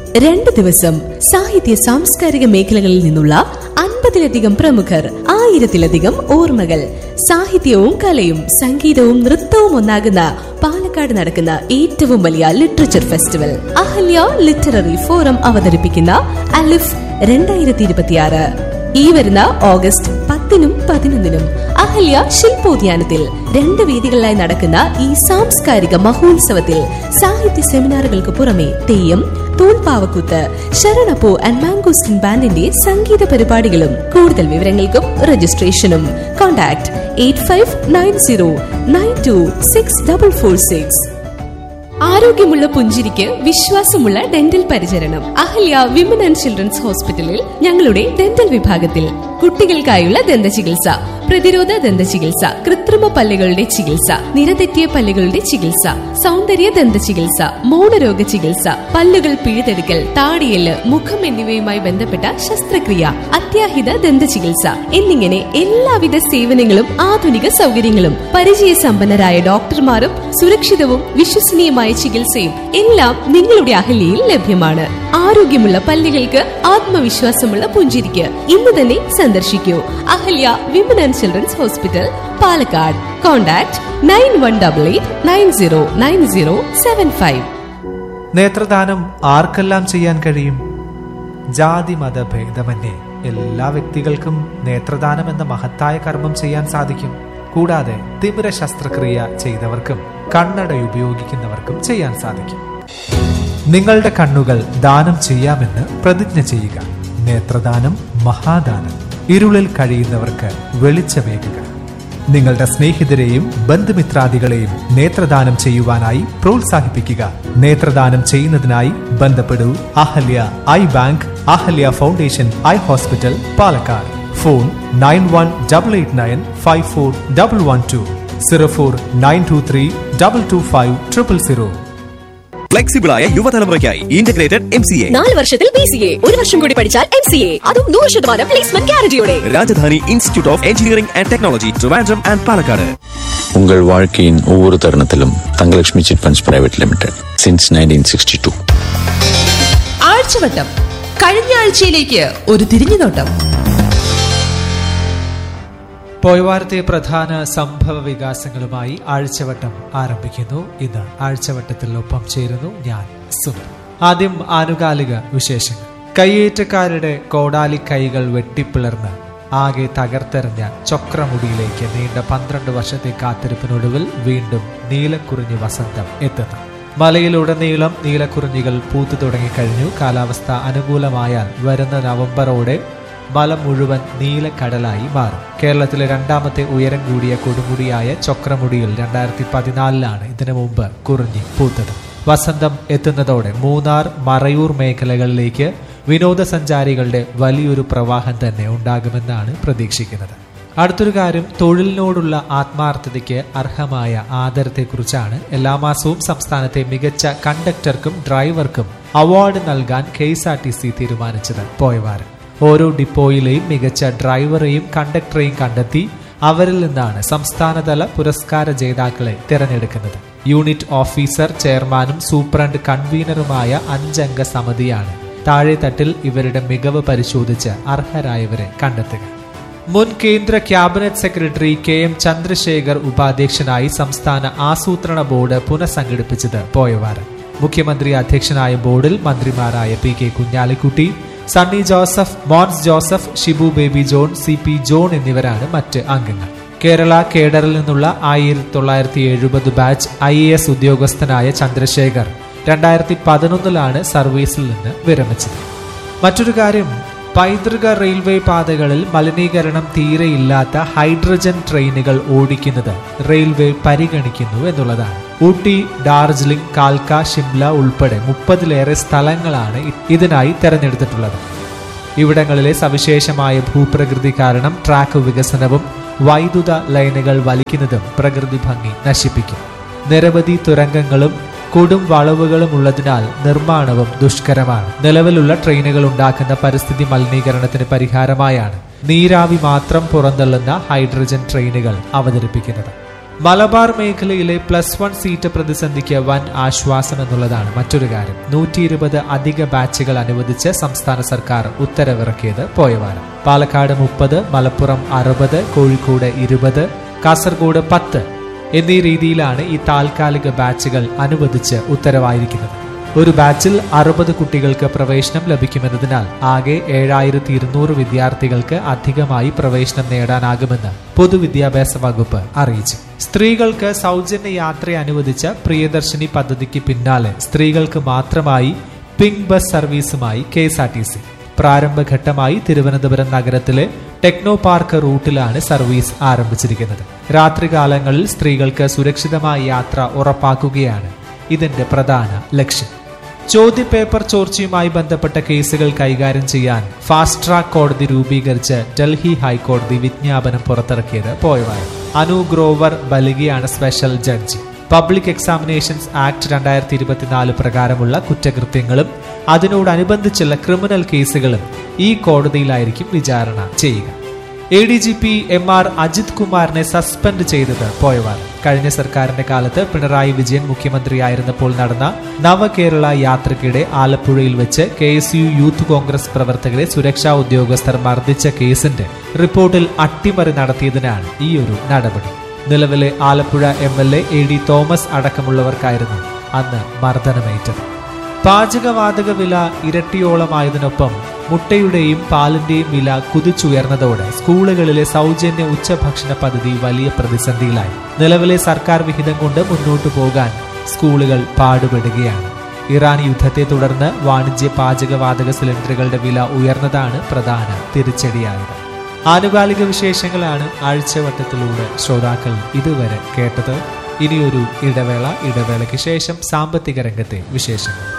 രണ്ട് ദിവസം സാഹിത്യ സാംസ്കാരിക മേഖലകളിൽ നിന്നുള്ള അൻപതിലധികം പ്രമുഖർ ആയിരത്തിലധികം ഓർമ്മകൾ സാഹിത്യവും കലയും സംഗീതവും നൃത്തവും ഒന്നാകുന്ന പാലക്കാട് നടക്കുന്ന ഏറ്റവും വലിയ literature festival Ahalia literary forum അവതരിപ്പിക്കുന്ന അലിഫ് രണ്ടായിരത്തി ഇരുപത്തിയാറ് ഈ വരുന്ന ഓഗസ്റ്റ് പത്തിനും പതിനൊന്നിനും അഹല്യ ശില്പോദ്യാനത്തിൽ രണ്ട് വേദികളിലായി നടക്കുന്ന ഈ സാംസ്കാരിക മഹോത്സവത്തിൽ സാഹിത്യ സെമിനാറുകൾക്ക് പുറമെ തെയ്യം തൂൺപാവക്കൂത്ത് ശരണപ്പൂ ആൻഡ് മാംഗോസ്റ്റിൻ ബാൻഡിന്റെ സംഗീത പരിപാടികളും കൂടുതൽ വിവരങ്ങൾക്കും രജിസ്ട്രേഷനും contact eight five nine zero nine two six double four six ആരോഗ്യമുള്ള പുഞ്ചിരിക്ക് വിശ്വാസമുള്ള ഡെന്റൽ പരിചരണം അഹല്യ വിമൻ ആൻഡ് ചിൽഡ്രൻസ് ഹോസ്പിറ്റലിൽ ഞങ്ങളുടെ ഡെന്റൽ വിഭാഗത്തിൽ കുട്ടികൾക്കായുള്ള ദന്ത ചികിത്സ പ്രതിരോധ ദന്ത ചികിത്സ കൃത്രിമ പല്ലുകളുടെ ചികിത്സ നിരതെറ്റിയ പല്ലുകളുടെ ചികിത്സ സൗന്ദര്യ ദന്ത ചികിത്സ മൗനരോഗ ചികിത്സ പല്ലുകൾ പിഴുതെടുക്കൽ താടിയല് മുഖം എന്നിവയുമായി ബന്ധപ്പെട്ട ശസ്ത്രക്രിയ അത്യാഹിത ദന്ത ചികിത്സ എന്നിങ്ങനെ എല്ലാവിധ സേവനങ്ങളും ആധുനിക സൗകര്യങ്ങളും പരിചയസമ്പന്നരായ ഡോക്ടർമാരും സുരക്ഷിതവും വിശ്വസനീയമായ ചികിത്സയും എല്ലാം നിങ്ങളുടെ അഹല്യയിൽ ലഭ്യമാണ് ആരോഗ്യമുള്ള പല്ലുകൾക്ക് ആത്മവിശ്വാസമുള്ള പുഞ്ചിരിക്ക് ഇന്ന് തന്നെ സന്ദർശിക്കൂ Ahalia women and children's hospital Palakkad contact nine one double eight nine zero nine zero seven five നേത്രദാനം ആർക്കെല്ലാം ചെയ്യാൻ കഴിയും ജാതി മത ഭേദമന്യേ എല്ലാ വ്യക്തികൾക്കും നേത്രദാനം എന്ന മഹത്തായ കർമ്മം ചെയ്യാൻ സാധിക്കും കൂടാതെ തിമിര ശസ്ത്രക്രിയ ചെയ്തവർക്കും കണ്ണട ഉപയോഗിക്കുന്നവർക്കും ചെയ്യാൻ സാധിക്കും നിങ്ങളുടെ കണ്ണുകൾ ദാനം ചെയ്യാമെന്ന് പ്രതിജ്ഞ ചെയ്യുക നേത്രദാനം മഹാദാനം ഇരുളിൽ കഴിയുന്നവർക്ക് വെളിച്ചമേകുക നിങ്ങളുടെ സ്നേഹിതരെയും ബന്ധുമിത്രാദികളെയും നേത്രദാനം ചെയ്യുവാനായി പ്രോത്സാഹിപ്പിക്കുക നേത്രദാനം ചെയ്യുന്നതിനായി ബന്ധപ്പെടൂ Ahalia eye bank Ahalia foundation eye hospital Palakkad phone nine one double eight nine five four double one two zero four nine two three double two five triple zero ഫ്ലെക്സിബിളായ യുവതലമുറയ്ക്കായി ഇന്റഗ്രേറ്റഡ് എം സി എ നാല് വർഷത്തിൽ ബി സി എ ഒരു വർഷം കൂടി പഠിച്ചാൽ M C A അതും നൂറ് ശതമാനം പ്ലേസ്മെന്റ് ഗ്യാരണ്ടിയോടെ Rajadhani institute of engineering and technology Trivandrum and Palakkad உங்கள் வாழ்க்கையின் ஒவ்வொரு தருணத்திலும் Thangalakshmi chit funds private limited since nineteen sixty two ആഴ്ചവട്ടം കഴിഞ്ഞ ആഴ്ചയിലേക്ക് ഒരു തിരിഞ്ഞുനോട്ടം പോയവാരത്തെ പ്രധാന സംഭവ വികാസങ്ങളുമായി ആഴ്ചവട്ടം ആരംഭിക്കുന്നു ഇന്ന് ആഴ്ചവട്ടത്തിൽ ഒപ്പം ചേരുന്നു ഞാൻ സുനിൽ ആദ്യം ആനുകാലിക വിശേഷങ്ങൾ കയ്യേറ്റക്കാരുടെ കോടാലി കൈകൾ വെട്ടിപ്പിളർന്ന് ആകെ തകർത്തെറിഞ്ഞ ചക്രമുടിയിലേക്ക് നീണ്ട പന്ത്രണ്ട് വർഷത്തെ കാത്തിരിപ്പിനൊടുവിൽ വീണ്ടും നീലക്കുറിഞ്ഞി വസന്തം എത്തുന്നു മലയിലുടനീളം നീലക്കുറിഞ്ഞികൾ പൂത്തു തുടങ്ങിക്കഴിഞ്ഞു കാലാവസ്ഥ അനുകൂലമായാൽ വരുന്ന നവംബറോടെ മലം മുഴുവൻ നീലക്കടലായി മാറും കേരളത്തിലെ രണ്ടാമത്തെ ഉയരം കൂടിയ കൊടുമുടിയായ ചക്രമുടിയിൽ രണ്ടായിരത്തി പതിനാലിലാണ് ഇതിനു മുമ്പ് കുറിഞ്ഞി പൂത്തത് വസന്തം എത്തുന്നതോടെ മൂന്നാർ മറയൂർ മേഖലകളിലേക്ക് വിനോദസഞ്ചാരികളുടെ വലിയൊരു പ്രവാഹം തന്നെ ഉണ്ടാകുമെന്നാണ് പ്രതീക്ഷിക്കുന്നത് അടുത്തൊരു കാര്യം തൊഴിലിനോടുള്ള ആത്മാർത്ഥതയ്ക്ക് അർഹമായ ആദരത്തെക്കുറിച്ചാണ് എല്ലാ മാസവും സംസ്ഥാനത്തെ മികച്ച കണ്ടക്ടർക്കും ഡ്രൈവർക്കും അവാർഡ് നൽകാൻ K S R T C തീരുമാനിച്ചത് പോയവാരം ഓരോ ഡിപ്പോയിലെയും മികച്ച ഡ്രൈവറെയും കണ്ടക്ടറെയും കണ്ടെത്തി അവരിൽ നിന്നാണ് സംസ്ഥാനതല പുരസ്കാര ജേതാക്കളെ തിരഞ്ഞെടുക്കുന്നത് യൂണിറ്റ് ഓഫീസർ ചെയർമാനും സൂപ്രണ്ട് കൺവീനറുമായ അഞ്ചംഗ സമിതിയാണ് താഴെത്തട്ടിൽ ഇവരുടെ മികവ് പരിശോധിച്ച് അർഹരായവരെ കണ്ടെത്തുക മുൻ കേന്ദ്ര cabinet secretary K M Chandrasekhar ഉപാധ്യക്ഷനായി സംസ്ഥാന ആസൂത്രണ ബോർഡ് പുനഃസംഘടിപ്പിച്ചത് പോയവാരം മുഖ്യമന്ത്രി അധ്യക്ഷനായ ബോർഡിൽ മന്ത്രിമാരായ P K Kunhalikutty Sunny Joseph Mons Joseph Shibu Baby John C P John എന്നിവരാണ് മറ്റ് അംഗങ്ങൾ കേരള കേഡറിൽ നിന്നുള്ള ആയിരത്തി തൊള്ളായിരത്തി എഴുപത് ബാച്ച് ഐ എ എസ് ഉദ്യോഗസ്ഥനായ ചന്ദ്രശേഖർ രണ്ടായിരത്തി പതിനൊന്നിലാണ് സർവീസിൽ നിന്ന് വിരമിച്ചത് മറ്റൊരു കാര്യം പൈതൃക റെയിൽവേ പാതകളിൽ മലിനീകരണം തീരെയില്ലാത്ത ഹൈഡ്രജൻ ട്രെയിനുകൾ ഓടിക്കുന്നത് റെയിൽവേ പരിഗണിക്കുന്നു എന്നുള്ളതാണ് ഊട്ടി ഡാർജിലിംഗ് കാൽക്ക ഷിംല ഉൾപ്പെടെ മുപ്പതിലേറെ സ്ഥലങ്ങളാണ് ഇതിനായി തെരഞ്ഞെടുത്തിട്ടുള്ളത് ഇവിടങ്ങളിലെ സവിശേഷമായ ഭൂപ്രകൃതി കാരണം ട്രാക്ക് വികസനവും വൈദ്യുത ലൈനുകൾ വലിക്കുന്നതും പ്രകൃതി ഭംഗി നശിപ്പിക്കും നിരവധി തുരങ്കങ്ങളും കൊടും വളവുകളും ഉള്ളതിനാൽ നിർമ്മാണവും ദുഷ്കരമാണ് നിലവിലുള്ള ട്രെയിനുകൾ ഉണ്ടാക്കുന്ന പരിസ്ഥിതി മലിനീകരണത്തിന് പരിഹാരമായാണ് നീരാവി മാത്രം പുറന്തള്ളുന്ന ഹൈഡ്രജൻ ട്രെയിനുകൾ അവതരിപ്പിക്കുന്നത് മലബാർ മേഖലയിലെ പ്ലസ് വൺ സീറ്റ് പ്രതിസന്ധിക്ക് വൻ ആശ്വാസം എന്നുള്ളതാണ് മറ്റൊരു കാര്യം നൂറ്റി ഇരുപത് അധിക ബാച്ചുകൾ അനുവദിച്ച് സംസ്ഥാന സർക്കാർ ഉത്തരവിറക്കിയത് പോയ വാരം പാലക്കാട് മുപ്പത് മലപ്പുറം അറുപത് കോഴിക്കോട് ഇരുപത് കാസർഗോഡ് പത്ത് എന്നീ രീതിയിലാണ് ഈ താൽക്കാലിക ബാച്ചുകൾ അനുവദിച്ച് ഉത്തരവായിരിക്കുന്നത് ഒരു ബാച്ചിൽ അറുപത് കുട്ടികൾക്ക് പ്രവേശനം ലഭിക്കുമെന്നതിനാൽ ആകെ ഏഴായിരത്തി ഇരുന്നൂറ് വിദ്യാർത്ഥികൾക്ക് അധികമായി പ്രവേശനം നേടാനാകുമെന്ന് പൊതുവിദ്യാഭ്യാസ വകുപ്പ് അറിയിച്ചു സ്ത്രീകൾക്ക് സൗജന്യ യാത്ര അനുവദിച്ച പ്രിയദർശിനി പദ്ധതിക്ക് പിന്നാലെ സ്ത്രീകൾക്ക് മാത്രമായി പിങ്ക് ബസ് സർവീസുമായി K S R T C പ്രാരംഭഘട്ടമായി തിരുവനന്തപുരം നഗരത്തിലെ ടെക്നോ പാർക്ക് റൂട്ടിലാണ് സർവീസ് ആരംഭിച്ചിരിക്കുന്നത് രാത്രികാലങ്ങളിൽ സ്ത്രീകൾക്ക് സുരക്ഷിതമായ യാത്ര ഉറപ്പാക്കുകയാണ് ഇതിന്റെ പ്രധാന ലക്ഷ്യം ചോദ്യപേപ്പർ ചോർച്ചയുമായി ബന്ധപ്പെട്ട കേസുകൾ കൈകാര്യം ചെയ്യാൻ ഫാസ്റ്റ് ട്രാക്ക് കോടതി രൂപീകരിച്ച് ഡൽഹി ഹൈക്കോടതി വിജ്ഞാപനം പുറത്തിറക്കിയത് പോയവാരം അനു ഗ്രോവർ ബലിഗിയാണ് special judge public examinations act രണ്ടായിരത്തി ഇരുപത്തിനാല് പ്രകാരമുള്ള കുറ്റകൃത്യങ്ങളും അതിനോടനുബന്ധിച്ചുള്ള ക്രിമിനൽ കേസുകളും ഈ കോടതിയിലായിരിക്കും വിചാരണ ചെയ്യുക A D G P M R Ajith കുമാറിനെ സസ്പെൻഡ് ചെയ്തത് പോയവാർ കഴിഞ്ഞ സർക്കാരിന്റെ കാലത്ത് പിണറായി വിജയൻ മുഖ്യമന്ത്രിയായിരുന്നപ്പോൾ നടന്ന നവകേരള യാത്രയ്ക്കിടെ ആലപ്പുഴയിൽ വെച്ച് K S U youth Congress പ്രവർത്തകരെ സുരക്ഷാ ഉദ്യോഗസ്ഥർ മർദ്ദിച്ച കേസിന്റെ റിപ്പോർട്ടിൽ അട്ടിമറി നടത്തിയതിനാണ് ഈ ഒരു നടപടി നിലവിലെ Alappuzha M L A A D Thomas അടക്കമുള്ളവർക്കായിരുന്നു അന്ന് മർദ്ദനമേറ്റത് പാചകവാതക വില ഇരട്ടിയോളമായതിനൊപ്പം മുട്ടയുടെയും പാലിന്റെയും വില കുതിച്ചുയർന്നതോടെ സ്കൂളുകളിലെ സൗജന്യ ഉച്ചഭക്ഷണ പദ്ധതി വലിയ പ്രതിസന്ധിയിലായി നിലവിലെ സർക്കാർ വിഹിതം കൊണ്ട് മുന്നോട്ടു പോകാൻ സ്കൂളുകൾ പാടുപെടുകയാണ് ഇറാൻ യുദ്ധത്തെ തുടർന്ന് വാണിജ്യ പാചകവാതക സിലിണ്ടറുകളുടെ വില ഉയർന്നതാണ് പ്രധാന തിരിച്ചടിയായത് ആനുകാലിക വിശേഷങ്ങളാണ് ആഴ്ചവട്ടത്തിലൂടെ ശ്രോതാക്കൾ ഇതുവരെ കേട്ടത് ഇനിയൊരു ഇടവേള ഇടവേളയ്ക്ക് ശേഷം സാമ്പത്തിക രംഗത്തെ വിശേഷങ്ങൾ